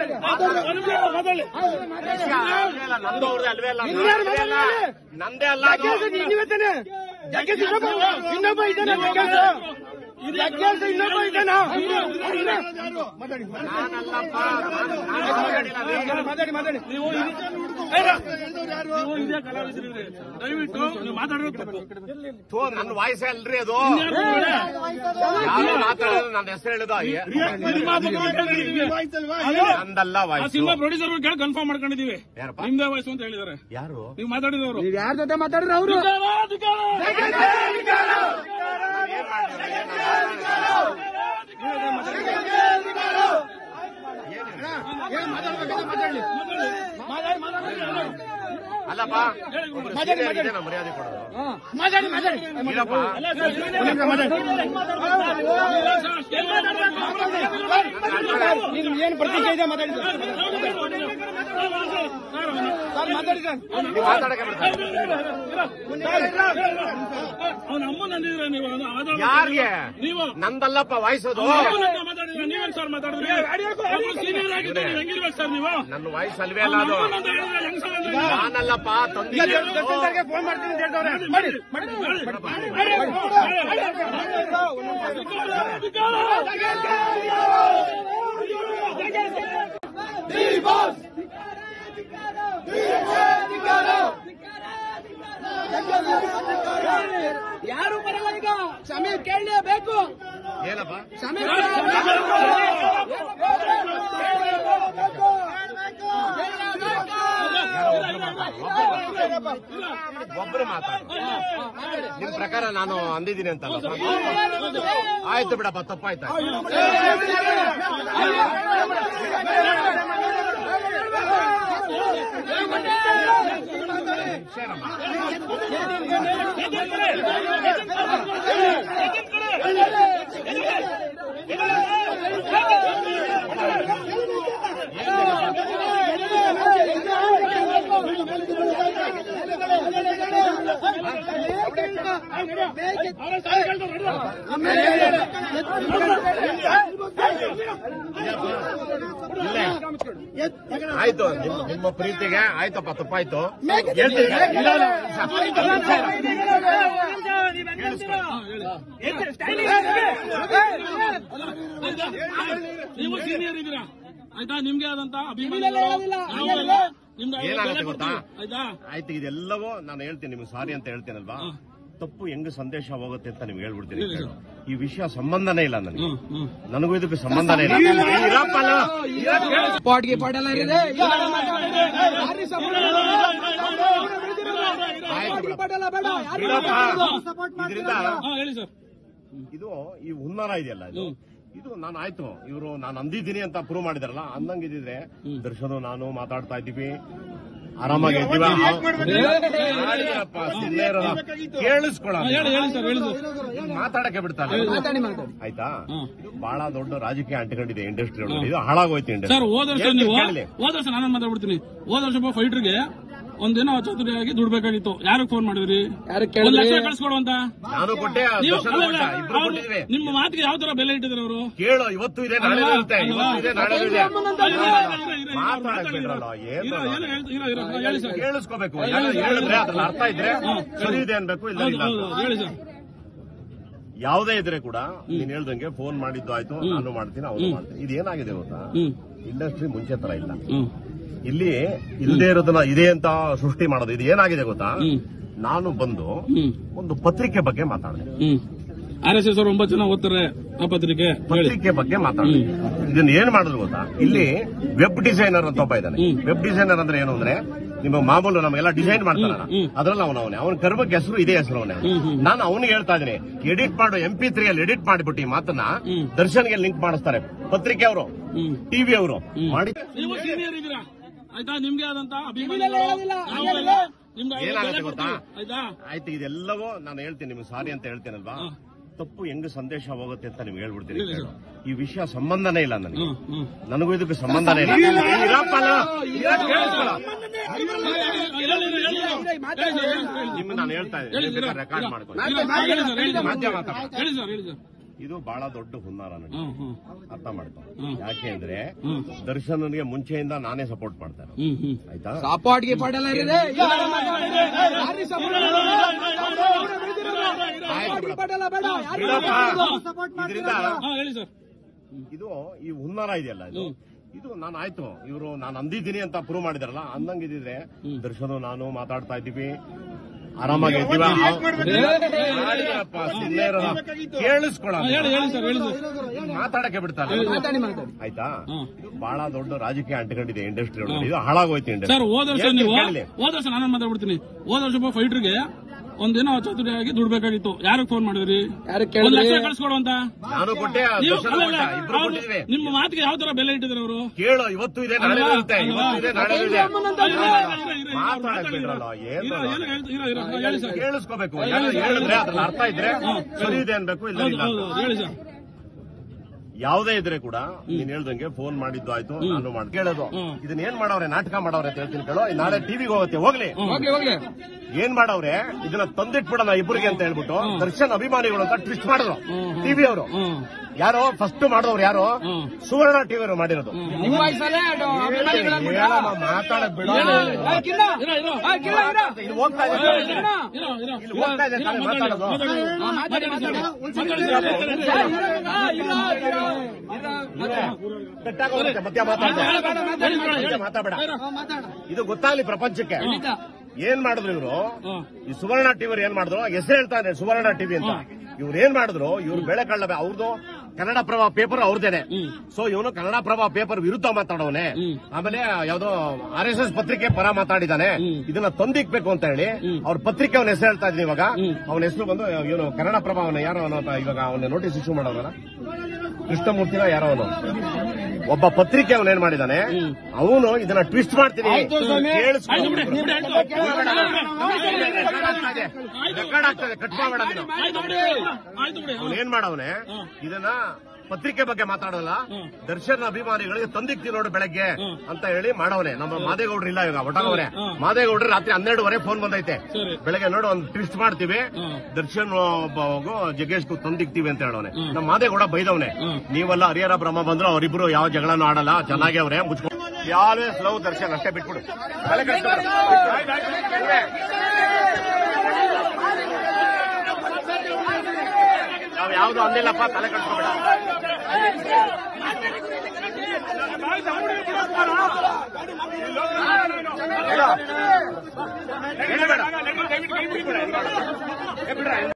ನಂದು ಅವ್ರದ್ದು ಅಲ್ವೇ ಅಲ್ಲ ನಂದೇ ಅಲ್ಲ. ನಂದೇ ಅಲ್ಲ ಅದು. ನೀವತ್ತೇನೆ ಜಗ್ಗೇಶ್ ಇನ್ನೊಬ್ಬ ಇನ್ನೊಬ್ಬ ಇದ್ದಾನೆ ಜಗ್ಗೇಶ್ ಜಗ್ಗೇಶ್ ಇನ್ನೊಬ್ಬ ಇದ್ದಾನ ಮಾತಾಡಿ ನಾನಲ್ಲಪ್ಪ ನಾನು ನಾನು ಮಾತಾಡಿಲ್ಲ ರೀ. ಮಾತಾಡಿ ಮಾತಾಡಿ ನೀವು ಇದೇ ಕಲಾವಿದರಿದ್ರೆ ದಯವಿಟ್ಟು ನೀವು ಮಾತಾಡೋದು ತಪ್ಪು ಥೂ, ನನ್ನ ವಾಯ್ಸೇ ಅಲ್ರಿ ಅದು ಯಾರು ಮಾತಾಡೋದು ನನ್ನ ಹೆಸರು ಹೇಳಿದ ಸಿನಿಮಾ ತಗೊಂಡಿದ್ದೀವಿ. ನಂದಲ್ಲ ಆ ವಾಯ್ಸು ಸಿನಿಮಾ ಪ್ರೊಡ್ಯೂಸರ್ ಕೇಳಿ ಕನ್ಫರ್ಮ್ ಮಾಡ್ಕೊಂಡಿದೀವಿ ಯಾರಪ್ಪ? ನಿಮ್ದೇ ವಯಸ್ಸು ಅಂತ ಹೇಳಿದ್ದಾರೆ ಯಾರು ನೀವು ಮಾತಾಡಿದವರು ನೀವ್ ಯಾರ ಜೊತೆ ಮಾತಾಡ್ರಿ ಅವರು ಅಲ್ಲಪ್ಪ ಒಬ್ರು senior ಗೆ ನಾನು ಮರ್ಯಾದೆ ಕೊಡೋದು ಮಾತಾಡಿ ಮಾತಾಡಿ ಇಲ್ಲಪ್ಪ ನಿಮ್ ಏನ್ ಪ್ರತಿಕ್ರಿಯೆ ಇದೆ ಮಾತಾಡಿ ಸರ್ ಸರ್ ಮಾತಾಡಿ ಸರ್ ನೀವು ಮಾತಾಡಕ್ಕೆ ಬಿಡ್ತಾರೆ ಅವನ ಅಮ್ಮನ ಅಂದಿದ್ರೆ ನೀವು ಅವನ ಆಧಾರ ಯಾರಿಗೆ ನೀವು ನಂದಲ್ಲಪ್ಪ ವಾಯ್ಸೋದು ಅಮ್ಮನ ಹತ್ರ ಮಾತಾಡಿದ್ರೆ ನೀವೇನ್ ಸರ್ ಮಾತಾಡಿದ್ರಿ ಒಬ್ರು ಸೀನಿಯರ್ ಆಗಿದ್ದು ನೀವು ಹೆಂಗಿರ್ಬೇಕು ಸರ್ ನೀವು ನನ್ನ ವಾಯ್ಸ್ ಅಲ್ವೇ ಅಲ್ಲ ಅದು ಅಮ್ಮನ ಅಂತ ಹೇಳಿದ್ರೆ ಹೆಂಗ್ ಸರ್ ಅಂದ್ರೆ? ನಾನಲ್ಲಪ್ಪ ತಂದಿದ್ದೆ ಸರ್ಗೆ ಫೋನ್ ಮಾಡ್ತೀನಿ ಅಂತ ಹೇಳ್ತವ್ರೆ ಮಾಡಿ ಮಾಡಿ ಯಾರು ಬರಲ್ಲ ಈಗ ಕ್ಷಮೆ ಕೇಳಲೇಬೇಕು ಏನಪ್ಪ ಕ್ಷಮೆ ಒಬ್ರು ಮಾತಾಡ ನಿಮ್ ಪ್ರಕಾರ ನಾನು ಅಂದಿದ್ದೀನಿ ಅಂತಲ್ಲ ಆಯ್ತು ಬಿಡಪ್ಪ ತಪ್ಪಾಯ್ತಾ ಇಲ್ಲೇ ಆಯ್ತು ನಿಮ್- ನಿಮ್ಮ ಪ್ರೀತಿಗೆ ಆಯ್ತಪ್ಪ ತಪ್ಪಾಯ್ತು ಹೇಳ್ತೀನಿ ಇಲ್ಲ, ಇಲ್ಲ, ನೀವು ಸೀನಿಯರ್ ಇದ್ದೀರಾ ಆಯ್ತಾ ನಿಮ್ಗೆ ಆದಂತ ಅಭಿಮಾನಿಗಳು ನಾವೆಲ್ಲ ನಿಮ್ಗೆ ಬೆಲೆ ಏನಾಗುತ್ತೆ ಗೊತ್ತಾ? ಕೊಡ್ತೀವಿ. ಆಯ್ತಾ ಆಯ್ತು ಇದೆಲ್ಲವೂ ನಾನು ಹೇಳ್ತೀನಿ ನಿಮ್ಗೆ ಸಾರಿ ಅಂತ ಹೇಳ್ತೀನಲ್ವಾ ತಪ್ಪು ಹೆಂಗ್ ಸಂದೇಶ ಹೋಗುತ್ತೆ ಅಂತ ನಿಮ್ಗೆ ಹೇಳ್ಬಿಡ್ತೀನಿ ಈ ವಿಷಯ ಸಂಬಂಧನೇ ಇಲ್ಲ ನನಗೆ ಹ್ಮ್ ಹ್ಮ್ ನನಗೂ ಇದಕ್ಕೆ ಸಂಬಂಧನೇ ಇಲ್ಲ ಇರಪ್ಪಲ್ಲ, ಇರಪ್ಪ, ಹೇಳು. ಪಾಟ್ಗೆ ಪಾಟ್ ಎಲ್ಲ ಇದೆ ಆಯ್ತು ಬಿಡಪ್ಪ. ಪಾಟ್ ಎಲ್ಲ ಬೇಡ ಯಾರು ಬಿಡಪ್ಪ. ಇದರಿಂದ ಹಾ ಹೇಳಿ ಸರ್ ಇದು ಈ ಹುನ್ನಾರ ಇದೆಯಲ್ಲ ಇದು ಇದು ನಾನು ಆಯ್ತು ಇವರು ನಾನು ಅಂದಿದ್ದೀನಿ ಅಂತ ಪ್ರೂವ್ ಮಾಡಿದಾರಲ್ಲ ಅಂದಂಗಿದ್ರೆ ದರ್ಶನ ನಾನು ಮಾತಾಡ್ತಾ ಇದ್ದೀವಿ ಆರಾಮಾಗಿ ಇದ್ದೀವಿ ಮಾಡಿದ್ರಪ್ಪ, ಸುಮ್ನೆ ಇರೋಣ. ಕೇಳಿಸ್ಕೊಳ್ಳೋಣ ಹೇಳಿ ಹೇಳಿ ಸರ್ ಹೇಳಿ ಸರ್ ಮಾತಾಡಕ್ಕೆ ಬಿಡ್ತಾರೆ ಮಾತಾಡಿ ಮಾತಾಡಿ ಆಯ್ತಾ ಇದು ಬಹಳ ದೊಡ್ಡ ರಾಜಕೀಯ ಅಂಟಿಕೊಂಡಿದೆ ಇಂಡಸ್ಟ್ರಿ ಒಳಗೆ ಇದು ಹಾಳಾಗೋಯ್ತು ಇಂಡಸ್ಟ್ರಿ ಸರ್ ಹೋದ ವರ್ಷ ನೀವು ಹೋದ ವರ್ಷ ನಾನು ಮಾತಾಡ್ಬಿಡ್ತೀನಿ ಹೋದ ವರ್ಷ ಒಬ್ಬ ಫೈಟರ್ಗೆ ಒಂದಿನ ಚತುರಿಯಾಗಿ ದುಡ್ಬೇಕಾಗಿತ್ತು ಯಾರಿಗೆ ಫೋನ್ ಮಾಡಿದ್ರಿ ಯಾರು ಒಂದ್ ಲಕ್ಷ ಕಳ್ಸ್ಕೊಡು ಅಂತ ನಾನು ಕೊಟ್ಟೆ ನೀವು ದರ್ಶನ ಅಲ್ಲ, ಕೊಟ್ಟ ಇಬ್ರು ಅವ್ರು ಕೊಟ್ಟಿದ್ವಿ ನಿಮ್ಮ ಮಾತಿಗೆ ಯಾವ ತರ ಬೆಲೆ ಇಟ್ಟಿದ್ರು ಅವರು ಕೇಳು ಇವತ್ತು ಇದೆ ನಾಳೆ ಇರುತ್ತೆ ಇವತ್ತು ಇದೆ ನಾಳೆ ಇದೆ ಮಾತಾಡಕ್ ಬಿಡ್ರಲ್ಲ ಏನು ಹೇಳಿ ಸರ್ ಕೇಳಿಸ್ಕೋಬೇಕು ಯಾರು ಹೇಳಿದ್ರೆ ಅದ್ರಲ್ಲಿ ಅರ್ಥ ಇದ್ರೆ ಸರಿ ಇದೆ ಅನ್ಬೇಕು ಇಲ್ಲ ಹೌದು ಇಲ್ಲ ಹೌದು ಅಂತ. ಹೇಳಿ ಸರ್ ಯಾವುದೇ ಇದ್ರೆ ಕೂಡ ನೀನ್ ಹೇಳ್ದಂಗೆ ಫೋನ್ ಮಾಡಿದ್ದು ಆಯ್ತು ನಾನು ಮಾಡ್ತೀನಿ ಅವನು ಮಾಡ್ತೀನಿ ಇದೇನಾಗಿದೆ ಗೊತ್ತಾ ಹ್ಮ್ ಇಂಡಸ್ಟ್ರಿ ಮುಂಚೆ ತರ ಇಲ್ಲ ಹ್ಮ್ ಇಲ್ಲಿ ಇಲ್ಲದೆ ಇರೋದನ್ನ ಇದೆ ಅಂತ ಸೃಷ್ಟಿ ಮಾಡೋದು ಇದು ಏನಾಗಿದೆ ಗೊತ್ತಾ ಹ್ಮ್. ನಾನು ಬಂದು ಹ್ಮ್ ಒಂದು ಪತ್ರಿಕೆ ಬಗ್ಗೆ ಮಾತಾಡಿದೆ ಹ್ಮ್ ಆರ್ ಎಸ್ ಎಸ್ ಅವರು ಒಂಬತ್ತು ಜನ ಓದ್ತಾರೆ ಆ ಪತ್ರಿಕೆ ಹೇಳಿ ಪತ್ರಿಕೆ ಬಗ್ಗೆ ಮಾತಾಡಿದೆ ಇದನ್ನ ಏನ್ ಮಾಡಿದ್ರು ಗೊತ್ತಾ ಇಲ್ಲಿ ವೆಬ್ ಡಿಸೈನರ್ ಅಂತ ಒಬ್ಬ ಇದ್ದಾನೆ ಹ್ಮ್. ವೆಬ್ ಡಿಸೈನರ್ ಅಂದ್ರೆ ಏನು ಅಂದ್ರೆ ನಿಮ್ಮ ಮಾಮೂಲು ನಮಗೆಲ್ಲ ಡಿಸೈನ್ ಮಾಡ್ತಾರಲ್ಲ ಹ್ಮ್. ಅದ್ರಲ್ಲಿ ಅವನು ಅವನೇ ಅವನ ಕರ್ಮಕ್ಕೆ ಹೆಸರು ಇದೇ ಹೆಸರು ಅವನೇ ಹ್ಮ್, ಹ್ಮ್. ನಾನು ಅವನಿಗೆ ಹೇಳ್ತಾ ಇದ್ದೀನಿ ಎಡಿಟ್ ಮಾಡು ಎಂ ಪಿ ತ್ರೀ ಅಲ್ಲಿ ಎಡಿಟ್ ಮಾಡಿಬಿಟ್ಟು ಈ ಮಾತನ್ನ ಹ್ಮ್. ದರ್ಶನ್ಗೆ ಲಿಂಕ್ ಮಾಡಿಸ್ತಾರೆ ಪತ್ರಿಕೆ ಅವರು ಹ್ಮ್ ಟಿವಿ ಅವರು ಮಾಡಿ ನೀವು ಸೀನಿಯರ್ ಇದ್ದೀರಾ ಆಯ್ತಾ ನಿಮ್ಗೆ ಆದಂತ ಅಭಿಮಾನಿಗಳು ನಾವೆಲ್ಲ ನಿಮ್ಗೆ ಬೆಲೆ ಏನಾಗುತ್ತೆ ಗೊತ್ತಾ? ಕೊಡ್ತೀವಿ. ಆಯ್ತಾ ಆಯ್ತು ಇದೆಲ್ಲವೂ ನಾನು ಹೇಳ್ತೀನಿ ನಿಮ್ಗೆ ಸಾರಿ ಅಂತ ಹೇಳ್ತೀನಲ್ವಾ ತಪ್ಪು ಹೆಂಗ್ ಸಂದೇಶ ಹೋಗುತ್ತೆ ಅಂತ ನಿಮ್ಗೆ ಹೇಳ್ಬಿಡ್ತೀನಿ ಹೇಳಿ ಸರ್. ಈ ವಿಷಯ ಸಂಬಂಧನೇ ಇಲ್ಲ ನನಗೆ ಹ್ಮ್ ಹ್ಮ್ ನನಗೂ ಇದಕ್ಕೆ ಸಂಬಂಧನೇ ಇಲ್ಲ ಇರಪ್ಪಲ್ಲ, ಇರಕ್ಕೆ ಕೇಳಿಸ್ಕೊಳ್ಳೋ. ಹೇಳಿ, ಹೇಳಿ, ಹೇಳಿ. ಹೇಳಿ ಸರ್, ಹೇಳಿ, ಹೇಳಿ. ನಿಮ್ಗೆ ನಾನು ಹೇಳ್ತಾ ಇದ್ದೀನಿ ರೆಕಾರ್ಡ್ ಮಾಡ್ಕೊಂಡು ಇಲ್ಲ, ಹೇಳಿ ಸರ್, ಹೇಳಿ ಸರ್. ಮಾಧ್ಯಮ ಮಾತಾಡ. ಹೇಳಿ ಸರ್ ಹೇಳಿ ಸರ್ ಇದು ಬಹಳ ದೊಡ್ಡ ಹುನ್ನಾರ ನನಗೆ ಹ್ಮ್ ಹ್ಮ್ ಅರ್ಥ ಮಾಡ್ಕೊ ಹ್ಮ್. ಯಾಕೆ ಅಂದ್ರೆ ಹ್ಮ್. ದರ್ಶನ್ಗೆ ಮುಂಚೆಯಿಂದ ನಾನೇ ಸಪೋರ್ಟ್ ಮಾಡ್ತಾರೆ ಹ್ಮ್ ಹ್ಮ್ ಆಯ್ತಾ ಸಪಾಟ್ ಗಿಪಾಟ್ ಎಲ್ಲ ಇದೆ ಆಯ್ತು ಬಿಡಪ್ಪ. ಬಿಡಪ್ಪ. ಇದರಿಂದ ಹಾ ಹೇಳಿ ಸರ್ ಇದು ಈ ಹುನ್ನಾರ ಇದೆಯಲ್ಲ ಇದು ಇದು ನಾನು ಆಯ್ತು ಇವರು ನಾನು ಅಂದಿದ್ದೀನಿ ಅಂತ ಪ್ರೂವ್ ಮಾಡಿದಾರಲ್ಲ ಅಂದಂಗೆ ಇದಿದ್ರೆ ದರ್ಶನ್ ನಾನು ಮಾತಾಡ್ತಾ ಇದ್ದೀವಿ ಆರಾಮಾಗಿ ಇದ್ದೀವಿ ಮಾಡಿದ್ರಪ್ಪ, ಸುಮ್ನೆ ಇರೋಣ. ಕೇಳಿಸ್ಕೊಳ ಹಾ, ಹೇಳಿ ಹೇಳಿ ಸರ್ ಹೇಳಿ ಸರ್ ಮಾತಾಡಕ್ಕೆ ಬಿಡ್ತಾರೆ ಆಯ್ತಾ ಹ್ಮ್. ಇದು ಬಹಳ ದೊಡ್ಡ ರಾಜಕೀಯ ಅಂಟಿಕೊಂಡಿದೆ ಇಂಡಸ್ಟ್ರಿ ಒಳಗಡೆ ಇದು ಹಾಳಾಗೋಯ್ತು ಸರ್ ಇಂಡಸ್ಟ್ರಿ ಹೋದ ವರ್ಷ ಏನ್ ನೀವು ಕೇಳ್ಲಿ? ಹೋದ ವರ್ಷ ನಾನು ಮಾತಾಡ್ಬಿಡ್ತೀನಿ ಹೋದ ವರ್ಷ ಒಬ್ಬ ಫೈಟರ್ಗೆ ಒಂದಿನ ಚತುರಿಯಾಗಿ ದುಡ್ಬೇಕಾಗಿತ್ತು ಯಾರಿಗೆ ಫೋನ್ ಮಾಡಿದ್ರಿ ಯಾರಿಗೆ ಒಂದ್ ಲಕ್ಷ ಕೇಳಿದ್ರಿ ಕಳ್ಸ್ಕೊಡು ಅಂತ ನಾನು ಕೊಟ್ಟೆ ನೀವು ದರ್ಶನ್ ಅಲ್ಲಲ್ಲ, ಕೊಟ್ಟ ಇಬ್ರು ಅವ್ರು ಕೊಟ್ಟಿದ್ವಿ ನಿಮ್ಮ ಮಾತಿಗೆ ಯಾವ ತರ ಬೆಲೆ ಇಟ್ಟಿದ್ರು ಅವರು ಕೇಳು ಇವತ್ತು ಇದೆ ನಾಳೆ ಇರುತ್ತೆ ಇವತ್ತು ಇದೆ ನಾಳೆ ಇದೆ ಮಾತಾಡಕ್ ಬಿಡ್ರಲ್ಲ ಏನು ಹೇಳಿ ಸರ್ ಕೇಳಿಸ್ಕೋಬೇಕು ಯಾರು ಹೇಳಿದ್ರೆ ಅದ್ರಲ್ಲಿ ಅರ್ಥ ಇದ್ರೆ ಸರಿ ಇದೆ ಅನ್ಬೇಕು ಇಲ್ಲ ಹೌದು ಇಲ್ಲ ಹೌದು ಅಂತ. ಹೇಳಿ ಸರ್ ಯಾವುದೇ ಇದ್ರೆ ಕೂಡ ನೀನ್ ಹೇಳ್ದಂಗೆ ಫೋನ್ ಮಾಡಿದ್ದು ಆಯ್ತು ನಾನು ಮಾಡಿ ಕೇಳೋದು ಹ್ಮ್. ಇದನ್ನ ಏನ್ ಮಾಡವ್ರೆ ನಾಟಕ ಮಾಡವ್ರೆ ಅಂತ ಹೇಳ್ತೀನಿ ಕೇಳೋ ಈ ನಾಳೆ ಟಿವಿಗೆ ಹೋಗುತ್ತೆ ಹೋಗ್ಲಿ ಹೋಗ್ಲಿ ಹೋಗ್ಲಿ ಏನ್ ಮಾಡವ್ರೆ ಇದನ್ನ ತಂದಿಟ್ಬಿಡೋಣ ಇಬ್ಬರಿಗೆ ಅಂತ ಹೇಳ್ಬಿಟ್ಟು ದರ್ಶನ್ ಅಭಿಮಾನಿಗಳು ಅಂತ ಟ್ವಿಸ್ಟ್ ಮಾಡಿದ್ರು ಟಿವಿ ಅವರು ಹ್ಮ್ ಯಾರೋ ಫಸ್ಟ್ ಮಾಡಿದವ್ರು ಯಾರು ಹ್ಮ್ ಸುವರ್ಣ ಟಿವಿ ಅವರು ಮಾಡಿರೋದು ನಿಮ್ಮ ವಯಸ್ಸಲ್ಲೇ ಅದು ಅಭಿಮಾನಿಗಳನ್ನ ಹೇಳಮ್ಮ, ಮಾತಾಡಕ್ ಬಿಡ ಇರೋ ಇರೋ ಇಲ್ಲಿ ಹೋಗ್ತಾ ಇದೆ ಇರೋ ಇರೋ ಇಲ್ಲಿ ಹೋಗ್ತಾ ಇದೆ ತಾನೇ ಮಾತಾಡೋದು ಮಾತಾಡಿ ಮಾತಾಡಿ ಕಟ್ಟಾಗೋಗುತ್ತೆ ಮಧ್ಯ ಮಾತಾಡ ಮಾತಾಡ ಇದು ಗೊತ್ತಾಗ್ಲಿ ಪ್ರಪಂಚಕ್ಕೆ ಏನ್ ಮಾಡಿದ್ರು ಇವರು ಈ ಸುವರ್ಣ ಟಿವಿ ಏನ್ ಮಾಡಿದ್ರು ಹೆಸರು ಹೇಳ್ತಾ ಇದೆ ಸುವರ್ಣ ಟಿವಿ ಅಂತ ಇವ್ರು ಏನ್ ಮಾಡಿದ್ರು ಇವ್ರು ಬೆಳೆ ಕಳ್ಳ ಅವ್ರದ್ದು ಕನ್ನಡ ಪ್ರಭಾ ಪೇಪರ್ ಅವ್ರದೇನೆ ಸೊ ಇವನು ಕನ್ನಡ ಪ್ರಭಾ ಪೇಪರ್ ವಿರುದ್ಧ ಮಾತಾಡವನೆ ಆಮೇಲೆ ಯಾವ್ದೋ ಆರ್ ಎಸ್ ಎಸ್ ಪತ್ರಿಕೆ ಪರ ಮಾತಾಡಿದಾನೆ ಇದನ್ನ ತಂದಿಕ್ಬೇಕು ಅಂತ ಹೇಳಿ ಅವ್ರ ಪತ್ರಿಕೆ ಅವನ ಹೆಸರು ಹೇಳ್ತಾ ಇದ್ದೀನಿ ಇವಾಗ ಅವನ ಹೆಸರು ಬಂದು ಇವನು ಕನ್ನಡ ಪ್ರಭಾ ಅವನ ಯಾರೋ ಅವನ ಇವಾಗ ಅವನ ನೋಟಿಸ್ ಇಶ್ಯೂ ಮಾಡೋದಲ್ಲ ಕೃಷ್ಣಮೂರ್ತಿನ ಯಾರೋ ಅವನು ಒಬ್ಬ ಪತ್ರಿಕೆ ಅವನು ಏನ್ ಮಾಡಿದಾನೆ ಅವನು ಇದನ್ನ ಟ್ವಿಸ್ಟ್ ಮಾಡ್ತೀನಿ ಕೇಳಿಸ್ಕೊ. ಆಯ್ತು ಬಿಡಿ, ಬಿಡಿ, ಆಯ್ತು. ರೆಕಾರ್ಡ್ ಆಗ್ತದೆ ಕಟ್ ಮಾಡಬೇಡ ನೀನು ಆಯ್ತು ಬಿಡಿ ಆಯ್ತು ಬಿಡಿ ಅವನು ಏನ್ ಮಾಡವನೆ ಇದನ್ನ ಪತ್ರಿಕೆ ಬಗ್ಗೆ ಮಾತಾಡೋಲ್ಲ ದರ್ಶನ್ ಅಭಿಮಾನಿಗಳಿಗೆ ತಂದಿಕ್ತಿ ನೋಡು ಬೆಳಗ್ಗೆ ಅಂತ ಹೇಳಿ ಮಾಡವನೆ ನಮ್ಮ ಮಾದೇಗೌಡ್ರು ಇಲ್ಲ ಈಗ ಒಟ್ಟಗವ್ರೆ ಮಾದೇಗೌಡ್ರು ರಾತ್ರಿ ಹನ್ನೆರಡುವರೆ ಫೋನ್ ಬಂದೈತೆ ಸರಿ. ಬೆಳಗ್ಗೆ ನೋಡು ಒಂದು ಟ್ವಿಸ್ಟ್ ಮಾಡ್ತೀವಿ ದರ್ಶನ್ ಒಬ್ಬ ಜಗ್ಗೇಶ್ಗೂ ತಂದಿಕ್ತೀವಿ ಅಂತ ಹೇಳವನೆ ನಮ್ಮ ಮಾದೇಗೌಡ ಬೈದವನೆ ನೀವೆಲ್ಲ ಹರಿಹರ ಬ್ರಹ್ಮ ಬಂದ್ರು ಅವರಿಬ್ರು ಯಾವ ಜಗಳನೂ ಆಡಲ್ಲ ಚೆನ್ನಾಗಿ ಅವ್ರೆ ಮುಚ್ಕೊಂಡು ಆಲ್ವೇಸ್ ಲವ್ ದರ್ಶನ್ ಅಷ್ಟೇ ಬಿಟ್ಬಿಡು ತಲೆ ಕೆಡ್ಸ್ಕೊಬೇಡ. ನಾವ್ ಯಾವ್ದು ಅಂದಿಲ್ಲಪ್ಪ ತಲೆ ಕಟ್ಕೋಬೇಡ ಹೇಳಬೇಡ